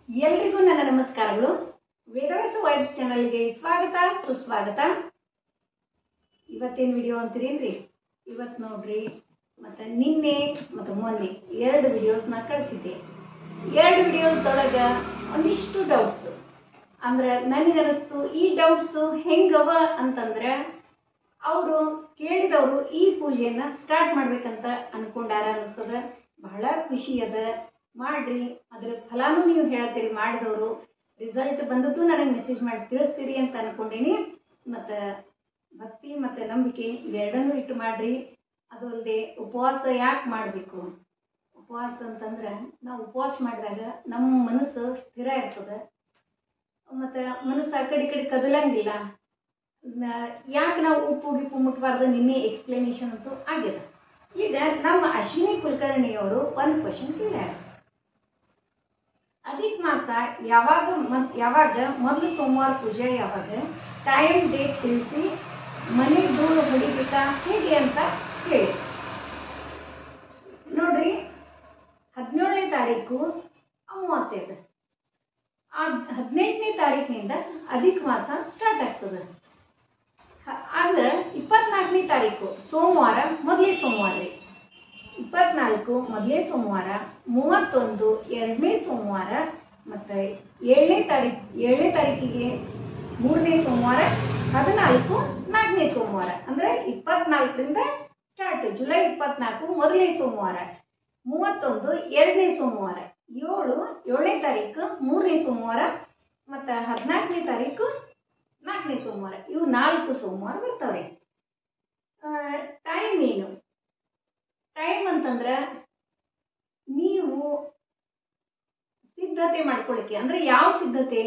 ಎಲ್ರಿಗೂ ನನ್ನ ನಮಸ್ಕಾರಗಳು ವೇದವ್ಯಾಸ ವೈಬ್ಸ್ ಚಾನಲ್ಗೆ ಸ್ವಾಗತ ಸುಸ್ವಾಗತ ಇವತ್ತೇನು ವಿಡಿಯೋ ಅಂತೀರೇನ್ರಿ ಇವತ್ತು ನೋಡ್ರಿ ಮತ್ತು ನಿನ್ನೆ ಮತ್ತು ಮೊನ್ನೆ ಎರಡು ವಿಡಿಯೋಸ್ನ ಕಳಿಸಿದ್ದೆ ಎರಡು ವಿಡಿಯೋಸ್ದೊಳಗೆ ಒಂದಿಷ್ಟು ಡೌಟ್ಸ್ ಅಂದ್ರೆ ನನಗನಿಸ್ತು ಈ ಡೌಟ್ಸು ಹೆಂಗವ ಅಂತಂದ್ರೆ ಅವರು ಕೇಳಿದವರು ಈ ಪೂಜೆಯನ್ನ ಸ್ಟಾರ್ಟ್ ಮಾಡ್ಬೇಕಂತ ಅನ್ಕೊಂಡಾರ ಅನಿಸ್ತದ ಬಹಳ ಖುಷಿ ಅದ ಮಾಡ್ರಿ ಅದ್ರ ಫಲಾನು ನೀವು ಹೇಳ್ತೀರಿ ಮಾಡಿದವರು ರಿಸಲ್ಟ್ ಬಂದದ್ದು ನನಗೆ ಮೆಸೇಜ್ ಮಾಡಿ ತಿಳಿಸ್ತೀರಿ ಅಂತ ಅನ್ಕೊಂಡೀನಿ ಮತ್ತು ಭಕ್ತಿ ಮತ್ತು ನಂಬಿಕೆ ಇವೆರಡನ್ನೂ ಇಟ್ಟು ಮಾಡ್ರಿ ಅದು ಅಲ್ಲದೆ ಉಪವಾಸ ಯಾಕೆ ಮಾಡಬೇಕು ಉಪವಾಸ ಅಂತಂದ್ರೆ ನಾವು ಉಪವಾಸ ಮಾಡಿದಾಗ ನಮ್ಮ ಮನಸ್ಸು ಸ್ಥಿರ ಇರ್ತದೆ ಮತ್ತು ಮನಸ್ಸು ಆ ಕಡೆ ಈ ಕಡೆ ಕದಲಂಗಿಲ್ಲ ಯಾಕೆ ನಾವು ಉಪ್ಪು ಗಿಪ್ಪು ಮುಟ್ಬಾರ್ದು ನಿನ್ನೆ ಎಕ್ಸ್ಪ್ಲನೇಷನ್ ಅಂತೂ ಆಗಿದೆ ಈಗ ನಮ್ಮ ಅಶ್ವಿನಿ ಕುಲಕರ್ಣಿಯವರು ಒಂದು ಕ್ವಶನ್ ಕೇಳ್ಯಾರ ಅಧಿಕ್ ಮಾಸ ಯಾವಾಗ ಮತ್ ಯಾವಾಗ ಮೊದಲು ಸೋಮವಾರ ಪೂಜೆ ಯಾವಾಗ ಟೈಮ್ ಡೇಟ್ ತಿಳಿಸಿ ಮನೆ ಧೂಳು ಹೊಡಿಬೇಕಾ ಹೇಗೆ ಅಂತ ಹೇಳಿ ನೋಡ್ರಿ ಹದಿನೇಳನೇ ತಾರೀಕು ಅಮಾವಾಸ್ಯೆ ಇದೆ ಆ ಹದಿನೆಂಟನೇ ತಾರೀಕಿನಿಂದ ಅಧಿಕ ಮಾಸ ಸ್ಟಾರ್ಟ್ ಆಗ್ತದೆ ಹ- ಆದ್ರೆ ಇಪ್ಪತ್ನಾಲ್ಕನೇ ತಾರೀಕು ಸೋಮವಾರ ಮೊದಲೇ ಸೋಮವಾರ ರೀ ಇಪ್ಪತ್ನಾಲ್ಕು ಮೊದಲೇ ಸೋಮವಾರ ಮೂವತ್ತೊಂದು ಎರಡನೇ ಸೋಮವಾರ ಮತ್ತು ಏಳನೇ ತಾರೀಕು ಏಳನೇ ತಾರೀಕಿಗೆ ಮೂರನೇ ಸೋಮವಾರ ಹದಿನಾಲ್ಕು ನಾಲ್ಕನೇ ಸೋಮವಾರ ಅಂದರೆ ಇಪ್ಪತ್ನಾಲ್ಕರಿಂದ ಸ್ಟಾರ್ಟ್ ಜುಲೈ ಇಪ್ಪತ್ನಾಲ್ಕು ಮೊದಲನೇ ಸೋಮವಾರ ಮೂವತ್ತೊಂದು ಎರಡನೇ ಸೋಮವಾರ ಏಳು ಏಳನೇ ತಾರೀಕು ಮೂರನೇ ಸೋಮವಾರ ಮತ್ತು ಹದಿನಾಲ್ಕನೇ ತಾರೀಕು ನಾಲ್ಕನೇ ಸೋಮವಾರ ಇವು ನಾಲ್ಕು ಸೋಮವಾರ ಬರ್ತಾವೆ ಟೈಮ್ ಏನು ಟೈಮ್ ಅಂತಂದ್ರೆ ನೀವು ಸಿದ್ಧತೆ ಮಾಡ್ಕೊಳ್ಳಿಕ್ಕೆ ಅಂದ್ರೆ ಯಾವ ಸಿದ್ಧತೆ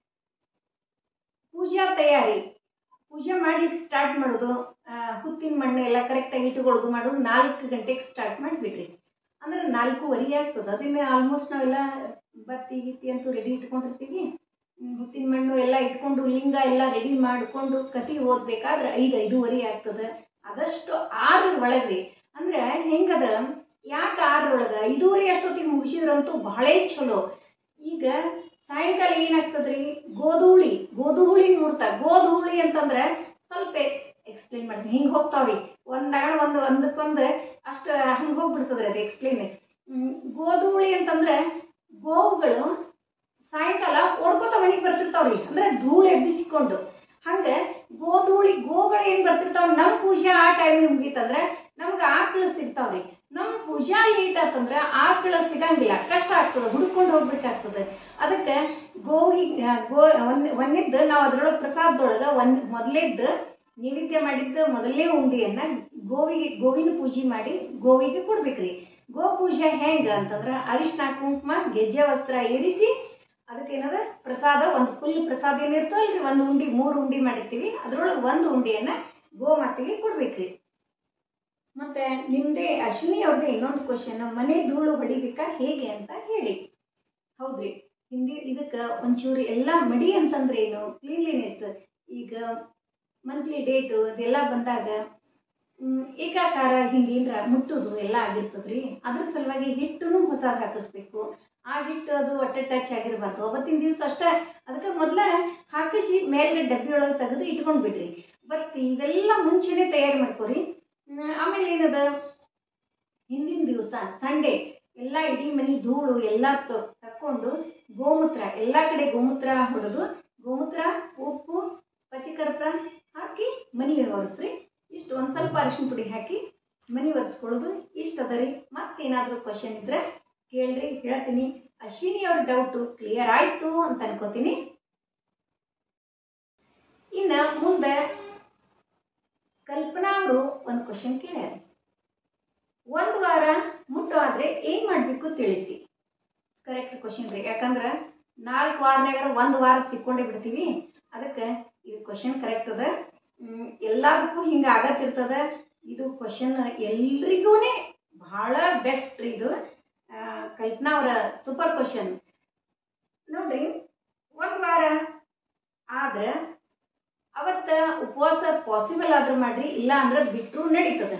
ಪೂಜಾ ತಯಾರಿ ಪೂಜೆ ಮಾಡ್ಲಿಕ್ಕೆ ಸ್ಟಾರ್ಟ್ ಮಾಡೋದು ಆ, ಹುತ್ತಿನ ಮಣ್ಣು ಎಲ್ಲ ಕರೆಕ್ಟಾಗಿ ಇಟ್ಕೊಳ್ಳೋದು ಮಾಡೋದು ನಾಲ್ಕು ಗಂಟೆಗೆ ಸ್ಟಾರ್ಟ್ ಮಾಡಿಬಿಡ್ರಿ ಅಂದ್ರೆ ನಾಲ್ಕೂವರೆ ಆಗ್ತದೆ ಅದನ್ನೇ ಆಲ್ಮೋಸ್ಟ್ ನಾವೆಲ್ಲ ಬತ್ತಿ ಗಿತ್ತಿ ಅಂತೂ ರೆಡಿ ಇಟ್ಕೊಂಡಿರ್ತೀವಿ ಹ್ಮ್, ಹುತ್ತಿನ ಮಣ್ಣು ಎಲ್ಲ ಇಟ್ಕೊಂಡು ಲಿಂಗ ಎಲ್ಲ ರೆಡಿ ಮಾಡಿಕೊಂಡು ಕತಿ ಓದ್ಬೇಕಾದ್ರೆ ಐದು ಐದೂವರೆ ಆಗ್ತದೆ ಆದಷ್ಟು ಆರು ಒಳಗ್ರಿ ಅಂದ್ರೆ ಹೆಂಗದ ಯಾಕೆ ಆರರೊಳಗೆ ಐದೂವರೆ ಅಷ್ಟೊತ್ತಿಗೆ ಮುಗಿಸಿದ್ರಂತೂ ಬಹಳ ಚಲೋ ಈಗ ಸಾಯಂಕಾಲ ಏನಾಗ್ತದ್ರಿ ಗೋಧೂಳಿ ಗೋಧೂಳಿ ಮುಹೂರ್ತ ಗೋಧೂಳಿ ಅಂತಂದ್ರೆ ಸ್ವಲ್ಪ ಎಕ್ಸ್ಪ್ಲೇನ್ ಮಾಡ್ತೀನಿ ಹಿಂಗೆ ಹೋಗ್ತಾವ್ರಿ ಒಂದಾಗ ಒಂದು ಒಂದಕ್ಕೊಂದು ಅಷ್ಟು ಹಂಗೆ ಹೋಗ್ಬಿಡ್ತದ್ರಿ ಅದು ಎಕ್ಸ್ಪ್ಲೇನ್ ಗೋಧೂಳಿ ಅಂತಂದ್ರೆ ಗೋವುಗಳು ಸಾಯಂಕಾಲ ಓಡ್ಕೋತ ಮನೆಗೆ ಬರ್ತಿರ್ತಾವ್ರಿ ಅಂದ್ರೆ ಧೂಳು ಎಬ್ಬಿಸಿಕೊಂಡು ಹಂಗೆ ಗೋಧೂಳಿ ಗೋಗಳು ಏನು ಬರ್ತಿರ್ತಾವ ನಮ್ಮ ಪೂಜೆ ಆ ಟೈಮಿಗೆ ಮುಗೀತಂದ್ರೆ ನಮ್ಗೆ ಆಕಳು ಸಿಗ್ತಾವ್ರಿ ನಮ್ಮ ಪೂಜಾ ಲೇಟ್ ಆತಂದ್ರೆ ಆಕಳ ಸಿಗಂಗಿಲ್ಲ ಕಷ್ಟ ಆಗ್ತದೆ ಹುಡ್ಕೊಂಡು ಹೋಗ್ಬೇಕಾಗ್ತದೆ ಅದಕ್ಕೆ ಗೋವಿ ಗೋ ಒಂದ್ ಒಂದಿದ್ದು ನಾವು ಅದ್ರೊಳಗೆ ಪ್ರಸಾದದೊಳಗೆ ಒಂದ್ ಮೊದಲೇದ್ದು ನೈವೇದ್ಯ ಮಾಡಿದ್ದ ಮೊದಲನೇ ಉಂಡಿಯನ್ನ ಗೋವಿಗೆ ಗೋವಿನ ಪೂಜೆ ಮಾಡಿ ಗೋವಿಗೆ ಕೊಡ್ಬೇಕ್ರಿ ಗೋ ಪೂಜೆ ಹೆಂಗ ಅಂತಂದ್ರೆ ಅರಿಶಿನ ಕುಂಕುಮ ಗೆಜ್ಜೆ ವಸ್ತ್ರ ಏರಿಸಿ ಅದಕ್ಕೆ ಏನದ ಪ್ರಸಾದ ಒಂದು ಫುಲ್ ಪ್ರಸಾದ ಏನಿರ್ತದಲ್ರಿ ಒಂದು ಉಂಡಿ ಮೂರು ಉಂಡಿ ಮಾಡಿರ್ತೀವಿ ಅದ್ರೊಳಗೆ ಒಂದು ಉಂಡಿಯನ್ನ ಗೋಮಾತೆಗೆ ಕೊಡ್ಬೇಕ್ರಿ ಮತ್ತೆ ನಿಮ್ದೇ ಅಶ್ವಿನಿ ಅವ್ರದ್ದೇ ಇನ್ನೊಂದು ಕ್ವಶನ್ ಮನೆ ಧೂಳು ಹೊಡಿಬೇಕಾ ಹೇಗೆ ಅಂತ ಹೇಳಿ ಹೌದ್ರಿ ಹಿಂದಿ ಇದಕ್ಕೆ ಒಂಚೂರು ಎಲ್ಲ ಮಡಿ ಅಂತಂದ್ರೆ ಏನು ಕ್ಲೀನ್ಲಿನೆಸ್ ಈಗ ಮಂತ್ಲಿ ಡೇಟು ಅದೆಲ್ಲ ಬಂದಾಗ ಮ್, ಏಕಾಕಾರ ಹಿಂಗೇನ್ರ ಮುಟ್ಟುದು ಎಲ್ಲ ಆಗಿರ್ತದ್ರಿ ಅದ್ರ ಸಲುವಾಗಿ ಹಿಟ್ಟನ್ನು ಹೊಸದು ಹಾಕಿಸ್ಬೇಕು ಆ ಹಿಟ್ಟು ಅದು ಒಟ್ಟೆ ಟಚ್ ಆಗಿರಬಾರ್ದು ಅವತ್ತಿನ ದಿವಸ ಅಷ್ಟೇ ಅದಕ್ಕೆ ಮೊದಲ ಹಾಕಿಸಿ ಮೇಲ್ಗಡೆ ಡಬ್ಬಿ ಒಳಗೆ ತೆಗೆದು ಇಟ್ಕೊಂಡು ಬಿಡ್ರಿ ಬಟ್ ಇವೆಲ್ಲ ಮುಂಚೆನೆ ತಯಾರಿ ಮಾಡ್ಕೊರಿ ಹ್ಮ್, ಆಮೇಲೆ ಏನದ ಹಿಂದಿನ ದಿವಸ ಸಂಡೇ ಎಲ್ಲ ಇಡೀ ಮನೆ ಧೂಳು ಎಲ್ಲ ತ- ತಕ್ಕೊಂಡು ಗೋಮೂತ್ರ ಎಲ್ಲ ಕಡೆ ಗೋಮೂತ್ರ ಹೊಡೆದು ಗೋಮೂತ್ರ ಉಪ್ಪು ಪಚಿಕರ್ಪೂರ ಹಾಕಿ ಮನೆ ಒರೆಸ್ರಿ ಇಷ್ಟು ಒಂದು ಸ್ವಲ್ಪ ಅರಿಶಿನ ಪುಡಿ ಹಾಕಿ ಮನೆ ಒರೆಸ್ಕೊಳ್ಳೋದು ಇಷ್ಟ ಅದ ರೀ ಮತ್ತೇನಾದರೂ ಕ್ವಶನ್ ಇದ್ರೆ ಕೇಳ್ರಿ ಹೇಳ್ತೀನಿ ಅಶ್ವಿನಿ ಅವ್ರ ಡೌಟು ಕ್ಲಿಯರ್ ಆಯ್ತು ಅಂತ ಅನ್ಕೋತೀನಿ ಇನ್ನು ಮುಂದೆ ಕಲ್ಪನಾ ಅವರು ಒಂದು ಕ್ವಶನ್ ಕೇಳ್ಯಾರ ಒಂದು ವಾರ ಮುಟ್ಟು ಆದ್ರೆ ಏನ್ ಮಾಡ್ಬೇಕು ತಿಳಿಸಿ ಕರೆಕ್ಟ್ ಕ್ವಶನ್ ರೀ ಯಾಕಂದ್ರೆ ನಾಲ್ಕು ವಾರನಾಗ ಒಂದು ವಾರ ಸಿಕ್ಕೊಂಡೇ ಬಿಡ್ತೀವಿ ಅದಕ್ಕೆ ಇದು ಕ್ವಶನ್ ಕರೆಕ್ಟ್ ಅದ ಹ್ಮ್, ಎಲ್ಲದಕ್ಕೂ ಹಿಂಗೆ ಆಗತ್ತಿರ್ತದ ಇದು ಕ್ವಶನ್ ಎಲ್ರಿಗೂ ಬಹಳ ಬೆಸ್ಟ್ ರೀ ಇದು ಆ, ಕಲ್ಪನಾ ಅವರ ಸೂಪರ್ ಕ್ವಶನ್ ನೋಡ್ರಿ ಒಂದು ವಾರ ಆದ್ರೆ ಅವತ್ತ ಉಪವಾಸ ಪಾಸಿಬಲ್ ಆದ್ರೂ ಮಾಡ್ರಿ ಇಲ್ಲ ಅಂದ್ರೆ ಬಿಟ್ಟರು ನಡೀತದೆ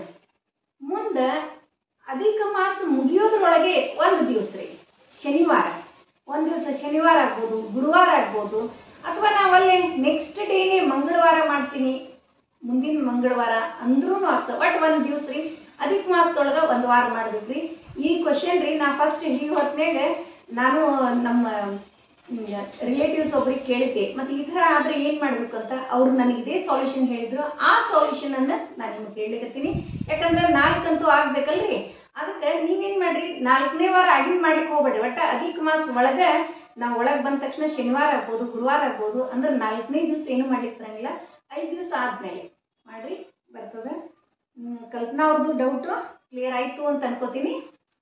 ಮುಂದೆ ಅಧಿಕ ಮಾಸ ಮುಗಿಯೋದ್ರೊಳಗೆ ಒಂದು ದಿವಸ ರೀ ಶನಿವಾರ ಒಂದು ದಿವಸ ಶನಿವಾರ ಆಗ್ಬೋದು ಗುರುವಾರ ಆಗ್ಬೋದು ಅಥವಾ ನಾವಲ್ಲೇ ನೆಕ್ಸ್ಟ್ ಡೇನೇ ಮಂಗಳವಾರ ಮಾಡ್ತೀನಿ ಮುಂದಿನ ಮಂಗಳವಾರ ಅಂದ್ರೂ ಆಗ್ತದೆ ಬಟ್ ಒಂದು ದಿವಸ ರೀ ಅಧಿಕ ಮಾಸದೊಳಗೆ ಒಂದು ವಾರ ಮಾಡ್ಬೇಕ್ರಿ ಈ ಕ್ವಶನ್ ರೀ ನಾ ಫಸ್ಟ್ ಈ ಹೊತ್ನ್ಯಾಗ ನಾನು ನಮ್ಮ ರಿಲೇಟಿವ್ಸ್ ಒಬ್ರಿಗೆ ಕೇಳಿದ್ದೆ ಮತ್ತು ಈ ಥರ ಆದರೆ ಏನು ಮಾಡಬೇಕು ಅಂತ ಅವ್ರು ನನಗೆ ಇದೇ ಸಾಲ್ಯೂಷನ್ ಹೇಳಿದ್ರು ಆ ಸಾಲ್ಯೂಷನನ್ನು ನಾನು ನಿಮ್ಗೆ ಕೇಳಲಿಕತ್ತೀನಿ ಯಾಕಂದ್ರೆ ನಾಲ್ಕಂತೂ ಆಗ್ಬೇಕಲ್ರಿ ಅದಕ್ಕೆ ನೀವೇನು ಮಾಡ್ರಿ ನಾಲ್ಕನೇ ವಾರ ಆಗಿನ ಮಾಡ್ಲಿಕ್ಕೆ ಹೋಗ್ಬೇಡ್ರಿ ಒಟ್ಟು ಅಧಿಕ ಮಾಸ ಒಳಗೆ ನಾವು ಒಳಗೆ ಬಂದ ತಕ್ಷಣ ಶನಿವಾರ ಆಗ್ಬೋದು ಗುರುವಾರ ಆಗ್ಬೋದು ಅಂದ್ರೆ ನಾಲ್ಕನೇ ದಿವಸ ಏನು ಮಾಡ್ಲಿಕ್ಕೆ ಬರಂಗಿಲ್ಲ ಐದು ದಿವಸ ಆದಮೇಲೆ ಮಾಡ್ರಿ ಬರ್ತದೆ ಹ್ಮ್, ಕಲ್ಪನಾ ಅವ್ರದ್ದು ಡೌಟು ಕ್ಲಿಯರ್ ಆಯಿತು ಅಂತ ಅನ್ಕೋತೀನಿ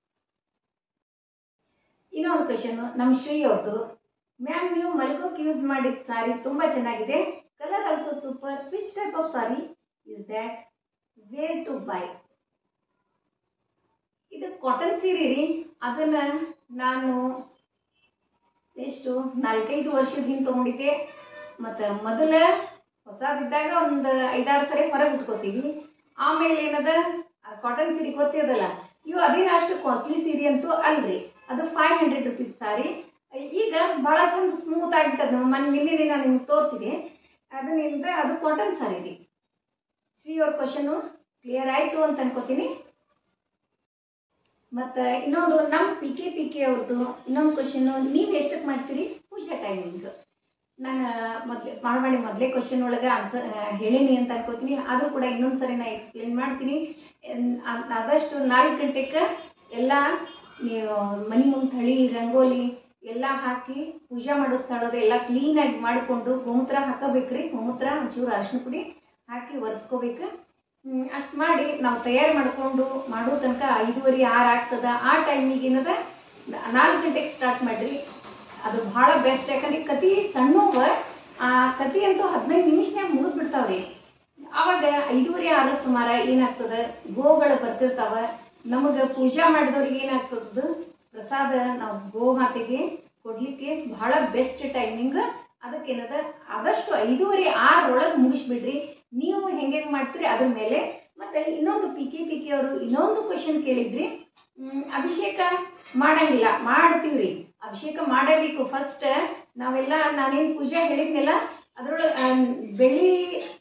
ಇನ್ನೊಂದು ಕ್ವಶನ್ ನಮ್ಮ ಶ್ರೀ ಅವ್ರದ್ದು ಮ್ಯಾಮ್ ನೀವು ಮಲ್ಕೋಕ್ ಯೂಸ್ ಮಾಡಿದ ಸಾರಿ ತುಂಬ ಚೆನ್ನಾಗಿದೆ colour also super which type of sari is that where to buy ಇದು ಕಾಟನ್ ಸೀರೆ ರೀ ಅದನ್ನ ನಾನು ಎಷ್ಟು ನಾಲ್ಕೈದು ವರ್ಷದ ಹಿಂದೆ ತೊಗೊಂಡಿದ್ದೆ ಮತ್ತು ಮೊದಲ ಹೊಸದಿದ್ದಾಗ ಒಂದು ಐದಾರು ಸರಿ ಹೊರಗೆ ಉಟ್ಕೋತೀವಿ ಆಮೇಲೆ ಏನದ ಕಾಟನ್ ಸೀರೆ ಗೊತ್ತಿರೋದಲ್ಲ ಇವು ಅದೇನು ಅಷ್ಟು ಕಾಸ್ಟ್ಲಿ ಸೀರೆ ಅಂತೂ ಅಲ್ರಿ ಅದು ಫೈವ್ ಹಂಡ್ರೆಡ್ ರುಪೀಸ್ ಸಾರಿ ಈಗ ಭಾಳ ಚಂದ ಸ್ಮೂತ್ ಆಗಿಬಿಟ್ಟದ ಮನ್ ನಿನ್ನೆ ದಿನ ನಿಮ್ಗೆ ತೋರಿಸಿದೆ ಅದರಿಂದ ಅದು ಕಾಟನ್ ಸಾರಿ ರೀ ಶ್ರೀ ಅವ್ರ ಕ್ವಶನು ಕ್ಲಿಯರ್ ಆಯಿತು ಅಂತ ಅನ್ಕೋತೀನಿ ಮತ್ತು ಇನ್ನೊಂದು ನಮ್ಮ ಪಿ ಕೆ ಪಿ ಕೆ ಅವ್ರದ್ದು ಇನ್ನೊಂದು ಕ್ವಶನು ನೀವು ಎಷ್ಟಕ್ಕೆ ಮಾಡ್ತೀರಿ ಪೂಜಾ ಟೈಮಿಂಗ್ ನಾನು ಮೊದಲೇ ಮಾಡಬೇಡಿ ಮೊದಲೇ ಕ್ವಶನ್ ಒಳಗೆ ಆನ್ಸರ್ ಹೇಳೀನಿ ಅಂತ ಅನ್ಕೋತೀನಿ ಆದರೂ ಕೂಡ ಇನ್ನೊಂದು ಸರಿ ನಾನು ಎಕ್ಸ್ಪ್ಲೇನ್ ಮಾಡ್ತೀನಿ ಎನ್- ಆ- ಆದಷ್ಟು ನಾಲ್ಕು ಗಂಟೆಗೆ ಎಲ್ಲ ನೀವು ಮನೆ ಮುಂದೆ ಥಳಿ ರಂಗೋಲಿ ಎಲ್ಲ ಹಾಕಿ ಪೂಜೆ ಮಾಡೋ ಸ್ಥಳದ ಎಲ್ಲ ಕ್ಲೀನಾಗಿ ಮಾಡಿಕೊಂಡು ಗೋಮೂತ್ರ ಹಾಕೋಬೇಕ್ರಿ ಗೋಮೂತ್ರ ಒಂಚೂರು ಅರಿಶಿನ ಪುಡಿ ಹಾಕಿ ಒರೆಸ್ಕೋಬೇಕು ಅಷ್ಟು ಮಾಡಿ ನಾವು ತಯಾರು ಮಾಡಿಕೊಂಡು ಮಾಡೋ ತನಕ ಐದೂವರೆ ಆರು ಆಗ್ತದ ಆ ಟೈಮಿಗೆ ಏನದ ನಾಲ್ಕು ಗಂಟೆಗೆ ಸ್ಟಾರ್ಟ್ ಮಾಡಿರಿ ಅದು ಭಾಳ ಬೆಸ್ಟ್ ಯಾಕಂದ್ರೆ ಕತಿ ಸಣ್ಣವ ಆ ಕತಿ ಅಂತೂ ಹದಿನೈದು ನಿಮಿಷನ್ಯಾಗ ಮುಗಿದು ಬಿಡ್ತಾವ್ರಿ ಆವಾಗ ಐದೂವರೆ ಆರು ಸುಮಾರ ಏನಾಗ್ತದ ಗೋಗಳು ಬರ್ತಿರ್ತಾವ ನಮಗೆ ಪೂಜಾ ಮಾಡಿದವ್ರಿಗೆ ಏನಾಗ್ತದ ಪ್ರಸಾದ ನಾವು ಗೋಮಾತೆಗೆ ಕೊಡ್ಲಿಕ್ಕೆ ಬಹಳ ಬೆಸ್ಟ್ ಟೈಮಿಂಗ್ ಅದಕ್ಕೇನದ ಆದಷ್ಟು ಐದೂವರೆ ಆರೊಳಗೆ ಮುಗಿಸ್ಬಿಡ್ರಿ ನೀವು ಹೆಂಗೆ ಮಾಡ್ತೀರಿ ಅದ್ರ ಮೇಲೆ ಮತ್ತೆ ಇನ್ನೊಂದು ಪಿ ಕೆ ಪಿ ಕೆ ಅವರು ಇನ್ನೊಂದು ಕ್ವಶನ್ ಕೇಳಿದ್ರಿ ಮ್, ಅಭಿಷೇಕ ಮಾಡಂಗಿಲ್ಲ ಮಾಡ್ತೀವ್ರಿ ಅಭಿಷೇಕ ಮಾಡಬೇಕು ಫಸ್ಟ್ ನಾವೆಲ್ಲ ನಾನೇನು ಪೂಜೆ ಹೇಳಿದ್ನೆಲ್ಲ ಅದ್ರೊಳಗೆ ಬೆಳ್ಳಿ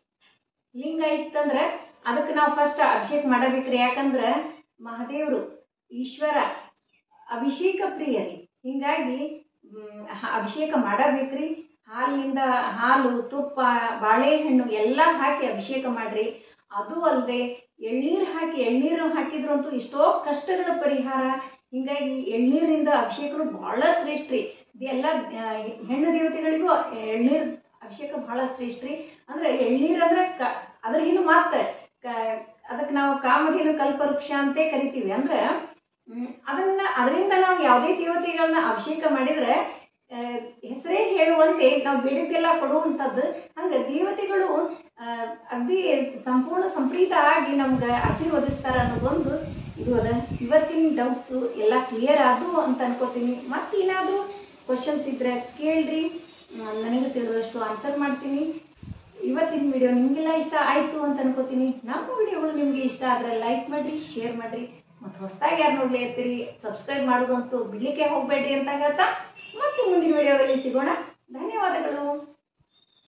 ಲಿಂಗ ಇತ್ತಂದ್ರೆ ಅದಕ್ಕೆ ನಾವು ಫಸ್ಟ್ ಅಭಿಷೇಕ ಮಾಡಬೇಕ್ರಿ ಯಾಕಂದ್ರೆ ಮಹಾದೇವರು ಈಶ್ವರ ಅಭಿಷೇಕ ಪ್ರಿಯರಿ ಹಿಂಗಾಗಿ ಮ್, ಹ- ಅಭಿಷೇಕ ಮಾಡಬೇಕ್ರಿ ಹಾಲಿನಿಂದ ಹಾಲು ತುಪ್ಪ ಬಾಳೆಹಣ್ಣು ಎಲ್ಲ ಹಾಕಿ ಅಭಿಷೇಕ ಮಾಡ್ರಿ ಅದು ಅಲ್ಲದೆ ಎಳ್ನೀರು ಹಾಕಿ ಎಳ್ನೀರು ಹಾಕಿದ್ರು ಅಂತೂ ಎಷ್ಟೋ ಕಷ್ಟಗಳ ಪರಿಹಾರ ಹಿಂಗಾಗಿ ಎಳ್ನೀರಿನಿಂದ ಅಭಿಷೇಕರು ಬಹಳ ಶ್ರೇಷ್ಠ ರೀ ಇದೆಲ್ಲ ಆ, ಹೆಣ್ಣು ದೇವತೆಗಳಿಗೂ ಎಳ್ನೀರು ಅಭಿಷೇಕ ಬಹಳ ಶ್ರೇಷ್ಠ ರೀ ಅಂದ್ರೆ ಎಳ್ನೀರು ಅಂದ್ರೆ ಕ ಅದ್ರಗಿನ್ನು ಮತ್ತೆ ಕ ಅದಕ್ಕೆ ನಾವು ಕಾಮಧೇನು ಕಲ್ಪವೃಕ್ಷ ಅಂತೇ ಕರಿತೀವಿ ಅಂದ್ರೆ ಹ್ಮ್, ಅದನ್ನ ಅದರಿಂದ ನಾವು ಯಾವುದೇ ದೇವತೆಗಳನ್ನ ಅಭಿಷೇಕ ಮಾಡಿದ್ರೆ ಆ, ಹೆಸರೇ ಹೇಳುವಂತೆ ನಾವು ಬೇಡಿದ್ದೆಲ್ಲ ಕೊಡುವಂಥದ್ದು ಹಂಗೆ ದೇವತೆಗಳು ಆ, ಅಗದಿ ಸಂಪೂರ್ಣ ಸಂಪ್ರೀತ ಆಗಿ ನಮ್ಗೆ ಆಶೀರ್ವದಿಸ್ತಾರ ಅನ್ನೋದೊಂದು ಇದು ಅದ ಇವತ್ತಿನ ಡೌಟ್ಸು ಎಲ್ಲ ಕ್ಲಿಯರ್ ಆದವು ಅಂತ ಅನ್ಕೋತೀನಿ ಮತ್ತೇನಾದರೂ ಕ್ವಶನ್ಸ್ ಇದ್ರೆ ಕೇಳ್ರಿ ಆ, ನನಗೆ ತಿಳಿದಷ್ಟು ಆನ್ಸರ್ ಮಾಡ್ತೀನಿ ಇವತ್ತಿನ ವಿಡಿಯೋ ನಿಮಗೆಲ್ಲ ಇಷ್ಟ ಆಯಿತು ಅಂತ ಅನ್ಕೋತೀನಿ ನಮ್ಮ ವಿಡಿಯೋಗಳು ನಿಮಗೆ ಇಷ್ಟ ಆದರೆ ಲೈಕ್ ಮಾಡಿರಿ ಶೇರ್ ಮಾಡಿರಿ ಮತ್ತು ಹೊಸದಾಗಿ ಯಾರು ನೋಡ್ಲಿ ಇರ್ತೀರಿ ಸಬ್ಸ್ಕ್ರೈಬ್ ಮಾಡೋದಂತೂ ಬಿಡ್ಲಿಕ್ಕೆ ಹೋಗಬೇಡ್ರಿ ಅಂತ ಹೇಳ್ತಾ ಮತ್ತೆ ಮುಂದಿನ ವಿಡಿಯೋದಲ್ಲಿ ಸಿಗೋಣ ಧನ್ಯವಾದಗಳು